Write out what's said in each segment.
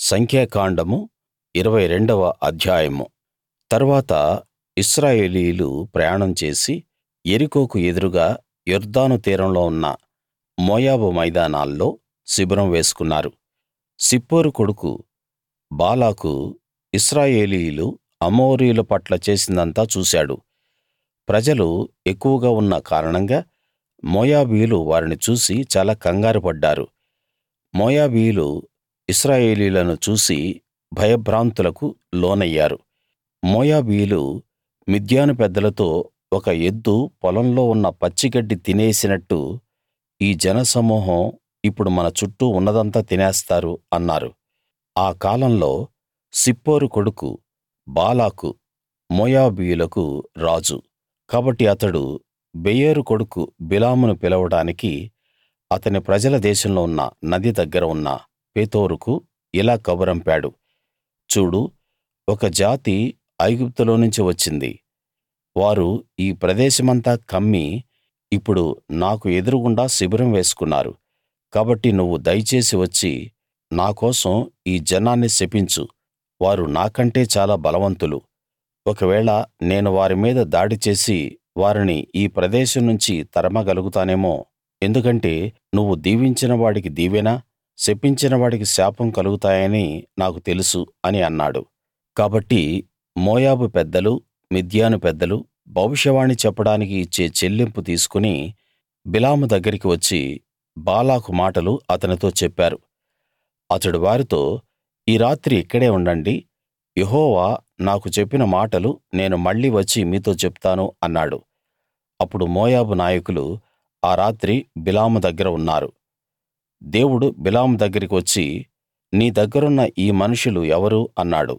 సంఖ్యాకాండము ఇరవై రెండవ అధ్యాయము తరువాత ఇశ్రాయేలీయులు ప్రయాణం చేసి యెరికోకు ఎదురుగా యొర్దాను తీరంలో ఉన్న మోయాబు మైదానాల్లో శిబిరం వేసుకున్నారు సిప్పోరు కొడుకు బాలాకు ఇశ్రాయేలీయులు అమోరీయుల పట్ల చేసిందంతా చూశాడు ప్రజలు ఎక్కువగా ఉన్న కారణంగా మోయాబీయులు వారిని చూసి చాలా కంగారు పడ్డారు మోయాబీయులు ఇశ్రాయేలీయులను చూసి భయభ్రాంతులకు లోనయ్యారు మోయాబీయులు మిద్యాను పెద్దలతో ఒక ఎద్దు పొలంలో ఉన్న పచ్చిగడ్డి తినేసినట్టు ఈ జనసమూహం ఇప్పుడు మన చుట్టూ ఉన్నదంతా తినేస్తారు అన్నారు ఆ కాలంలో సిప్పోరు కొడుకు బాలాకు మోయాబీయులకు రాజు కాబట్టి అతడు బెయోరు కొడుకు బిలామును పిలవడానికి అతని ప్రజల దేశంలో ఉన్న నది దగ్గర ఉన్న పెతోరుకు ఇలా కబురంపాడు చూడు ఒక జాతి ఐగుప్తులోనుంచి వచ్చింది వారు ఈ ప్రదేశమంతా కమ్మి ఇప్పుడు నాకు ఎదురుగుండా శిబిరం వేసుకున్నారు కాబట్టి నువ్వు దయచేసి వచ్చి నా కోసం ఈ జనాన్ని శపించు వారు నాకంటే చాలా బలవంతులు ఒకవేళ నేను వారి మీద దాడి చేసి వారిని ఈ ప్రదేశం నుంచి తరమగలుగుతానేమో ఎందుకంటే నువ్వు దీవించిన వాడికి దీవెన శపించిన వాడికి శాపం కలుగుతాయని నాకు తెలుసు అని అన్నాడు కాబట్టి మోయాబు పెద్దలు మిద్యాను పెద్దలు భవిష్యవాణి చెప్పడానికి ఇచ్చే చెల్లింపు తీసుకుని బిలాము దగ్గరికి వచ్చి బాలాకు మాటలు అతనితో చెప్పారు అతడు వారితో ఈ రాత్రి ఇక్కడే ఉండండి యెహోవా నాకు చెప్పిన మాటలు నేను మళ్ళీ వచ్చి మీతో చెప్తాను అన్నాడు అప్పుడు మోయాబు నాయకులు ఆ రాత్రి బిలాము దగ్గర ఉన్నారు దేవుడు బిలాము దగ్గరికి వచ్చి నీ దగ్గరున్న ఈ మనుషులు ఎవరు అన్నాడు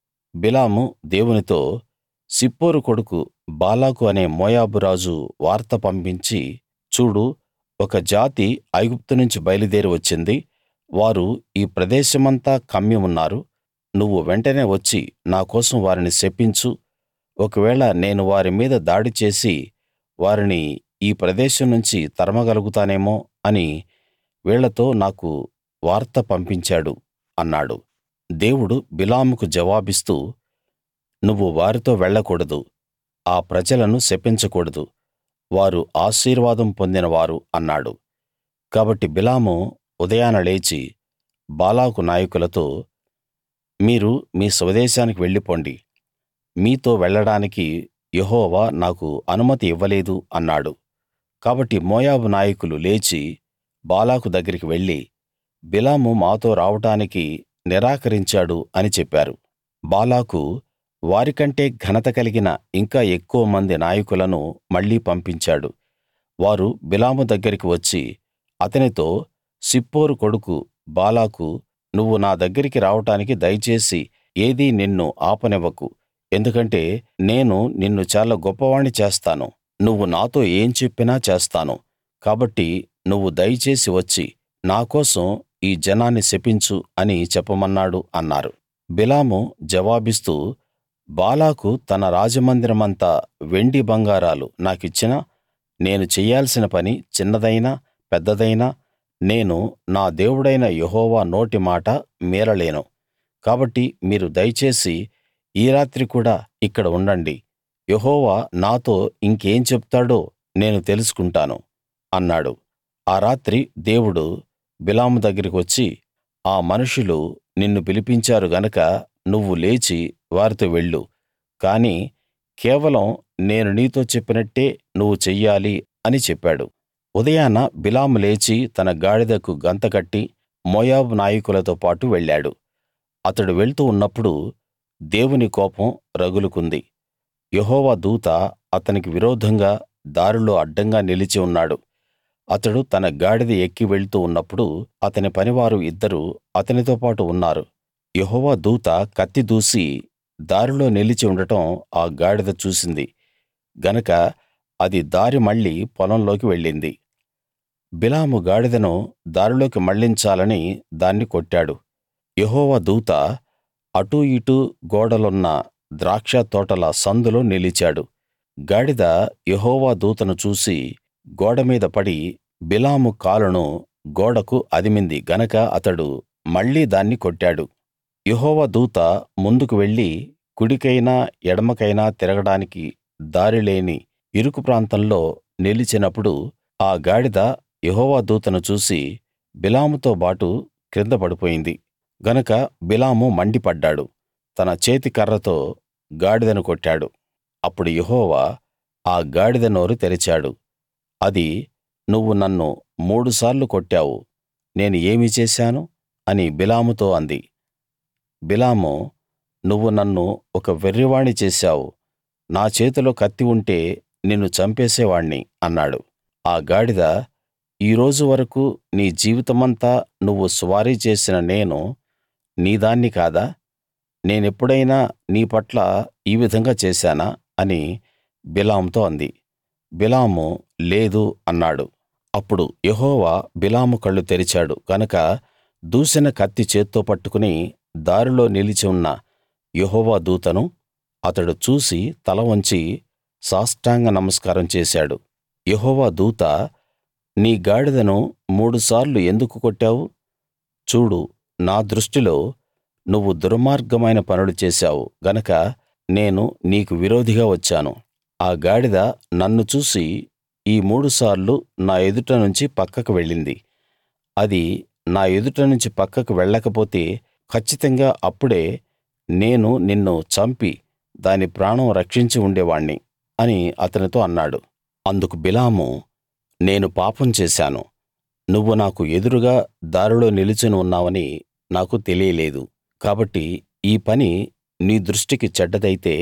బిలాము దేవునితో సిప్పోరు కొడుకు బాలాకు అనే మోయాబు రాజు వార్త పంపించి చూడు ఒక జాతి ఐగుప్తు నుంచి బయలుదేరి వచ్చింది వారు ఈ ప్రదేశమంతా కమ్మి ఉన్నారు నువ్వు వెంటనే వచ్చి నా కోసం వారిని శపించు ఒకవేళ నేను వారి మీద దాడి చేసి వారిని ఈ ప్రదేశం నుంచి తరమగలుగుతానేమో అని వీళ్ళతో నాకు వార్త పంపించాడు అన్నాడు దేవుడు బిలాముకు జవాబిస్తూ నువ్వు వారితో వెళ్ళకూడదు ఆ ప్రజలను శపించకూడదు వారు ఆశీర్వాదం పొందిన వారు అన్నాడు కాబట్టి బిలాము ఉదయాన లేచి బాలాకు నాయకులతో మీరు మీ స్వదేశానికి వెళ్ళిపొండి మీతో వెళ్ళడానికి యెహోవా నాకు అనుమతి ఇవ్వలేదు అన్నాడు కాబట్టి మోయాబు నాయకులు లేచి బాలాకు దగ్గరికి వెళ్లి బిలాము మాతో రావడానికి నిరాకరించాడు అని చెప్పారు బాలాకు వారికంటే ఘనత కలిగిన ఇంకా ఎక్కువ మంది నాయకులను మళ్ళీ పంపించాడు వారు బిలాము దగ్గరికి వచ్చి అతనితో సిప్పోరు కొడుకు బాలాకు నువ్వు నా దగ్గరికి రావడానికి దయచేసి ఏదీ నిన్ను ఆపనివ్వకు ఎందుకంటే నేను నిన్ను చాలా గొప్పవాణ్ణి చేస్తాను నువ్వు నాతో ఏం చెప్పినా చేస్తాను కాబట్టి నువ్వు దయచేసి వచ్చి నా కోసం ఈ జనాన్ని శపించు అని చెప్పమన్నాడు అన్నారు బిలాము జవాబిస్తూ బాలాకు తన రాజమందిరమంత వెండి బంగారాలు నాకిచ్చినా నేను చెయ్యాల్సిన పని చిన్నదైనా పెద్దదైనా నేను నా దేవుడైన యెహోవా నోటి మాట మీరలేను కాబట్టి మీరు దయచేసి ఈ రాత్రి కూడా ఇక్కడ ఉండండి యెహోవా నాతో ఇంకేం చెప్తాడో నేను తెలుసుకుంటాను అన్నాడు ఆ రాత్రి దేవుడు బిలాము దగ్గరికి వచ్చి ఆ మనుషులు నిన్ను పిలిపించారు గనక నువ్వు లేచి వారితో వెళ్ళు కానీ కేవలం నేను నీతో చెప్పినట్టే నువ్వు చెయ్యాలి అని చెప్పాడు ఉదయాన బిలాము లేచి తన గాడిదకు గంత కట్టి మోయాబు నాయకులతో పాటు వెళ్ళాడు అతడు వెళ్తూ ఉన్నప్పుడు దేవుని కోపం రగులుకుంది యెహోవా దూత అతనికి విరోధంగా దారిలో అడ్డంగా నిలిచి ఉన్నాడు అతడు తన గాడిద ఎక్కి వెళ్తూ ఉన్నప్పుడు అతని పనివారు ఇద్దరు అతనితో పాటు ఉన్నారు యెహోవా దూత కత్తి దూసి దారిలో నిలిచి ఉండటం ఆ గాడిద చూసింది గనక అది దారి మళ్ళి పొలంలోకి వెళ్ళింది బిలాము గాడిదను దారిలోకి మళ్ళించాలని దాన్ని కొట్టాడు యెహోవా దూత అటూ ఇటూ గోడలున్న ద్రాక్ష తోటల సందులో నిలిచాడు గాడిద యెహోవా దూతను చూసి గోడ మీద పడి బిలాము కాలును గోడకు అదిమింది గనక అతడు మళ్ళీ దాన్ని కొట్టాడు యెహోవా దూత ముందుకు వెళ్లి కుడికైనా ఎడమకైనా తిరగడానికి దారి లేని ఇరుకు ప్రాంతంలో నిలిచినప్పుడు ఆ గాడిద యెహోవా దూతను చూసి బిలాముతోబాటు క్రింద పడిపోయింది గనక బిలాము మండిపడ్డాడు తన చేతి కర్రతో గాడిదను కొట్టాడు అప్పుడు యెహోవా ఆ గాడిద నోరు తెరిచాడు అది నువ్వు నన్ను మూడుసార్లు కొట్టావు నేను ఏమి చేశాను అని బిలాముతో అంది బిలాము నువ్వు నన్ను ఒక వెర్రివాణ్ణి చేశావు నా చేతిలో కత్తి ఉంటే నిన్ను చంపేసేవాణ్ణి అన్నాడు ఆ గాడిద ఈ రోజు వరకూ నీ జీవితమంతా నువ్వు స్వారీ చేసిన నేను నీదాన్ని కాదా నేనెప్పుడైనా నీ పట్ల ఈ విధంగా చేశానా అని బిలాముతో అంది బిలాము లేదు అన్నాడు అప్పుడు యెహోవా బిలాము కళ్ళు తెరిచాడు గనక దూసిన కత్తి చేత్తో పట్టుకుని దారిలో నిలిచి ఉన్న యెహోవా దూతను అతడు చూసి తల వంచి సాష్టాంగ నమస్కారం చేశాడు యెహోవా దూత నీ గాడిదను మూడుసార్లు ఎందుకు కొట్టావు చూడు నా దృష్టిలో నువ్వు దుర్మార్గమైన పనులు చేశావు గనక నేను నీకు విరోధిగా వచ్చాను ఆ గాడిద నన్ను చూసి ఈ మూడుసార్లు నా ఎదుట నుంచి పక్కకు వెళ్ళింది అది నా ఎదుట నుంచి పక్కకు వెళ్ళకపోతే కచ్చితంగా అప్పుడే నేను నిన్ను చంపి దాని ప్రాణం రక్షించి ఉండేవాణ్ణి అని అతనితో అన్నాడు అందుకు బిలాము నేను పాపం చేశాను నువ్వు నాకు ఎదురుగా దారిలో నిలుచుని ఉన్నావని నాకు తెలియలేదు కాబట్టి ఈ పని నీ దృష్టికి చెడ్డదైతే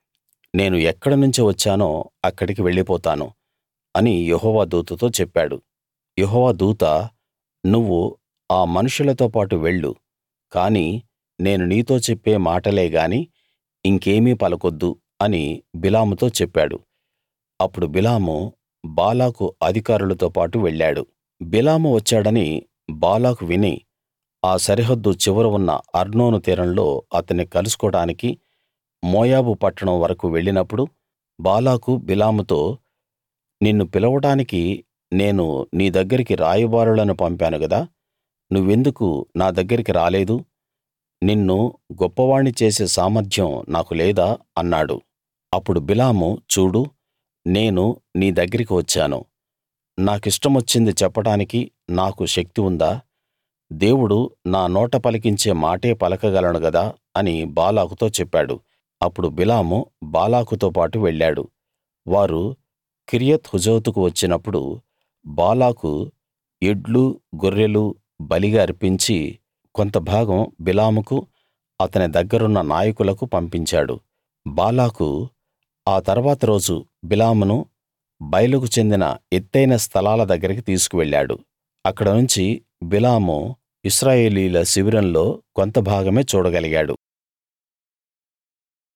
నేను ఎక్కడ నుంచి వచ్చానో అక్కడికి వెళ్ళిపోతాను అని యెహోవా దూతతో చెప్పాడు యెహోవా దూత నువ్వు ఆ మనుషులతో పాటు వెళ్ళు కానీ నేను నీతో చెప్పే మాటలే గాని ఇంకేమీ పలకొద్దు అని బిలాముతో చెప్పాడు అప్పుడు బిలాము బాలాకు అధికారులతో పాటు వెళ్ళాడు బిలాము వచ్చాడని బాలాకు విని ఆ సరిహద్దు చివర ఉన్న అర్నోను తీరంలో అతన్ని కలుసుకోడానికి మోయాబు పట్టణం వరకూ వెళ్ళినప్పుడు బాలాకు బిలాముతో నిన్ను పిలవడానికి నేను నీ దగ్గరికి రాయబారులను పంపాను గదా నువ్వెందుకు నా దగ్గరికి రాలేదు నిన్ను గొప్పవాణ్ణి చేసే సామర్థ్యం నాకు లేదా అన్నాడు అప్పుడు బిలాము చూడు నేను నీ దగ్గరికి వచ్చాను నాకిష్టమొచ్చింది చెప్పడానికి నాకు శక్తి ఉందా దేవుడు నా నోట పలికించే మాటే పలకగలను గదా అని బాలాకుతో చెప్పాడు అప్పుడు బిలాము బాలాకుతో పాటు వెళ్ళాడు వారు కిర్యత్ హుజోతుకు వచ్చినప్పుడు బాలాకు ఎడ్లు గొర్రెలు బలిగా అర్పించి కొంత భాగం బిలాముకు అతని దగ్గరున్న నాయకులకు పంపించాడు బాలాకు ఆ తర్వాత రోజు బిలామును బయలుకు చెందిన ఎత్తయిన స్థలాల దగ్గరికి తీసుకువెళ్ళాడు అక్కడ నుంచి బిలాము ఇశ్రాయేలీయుల శిబిరంలో కొంత భాగమే చూడగలిగాడు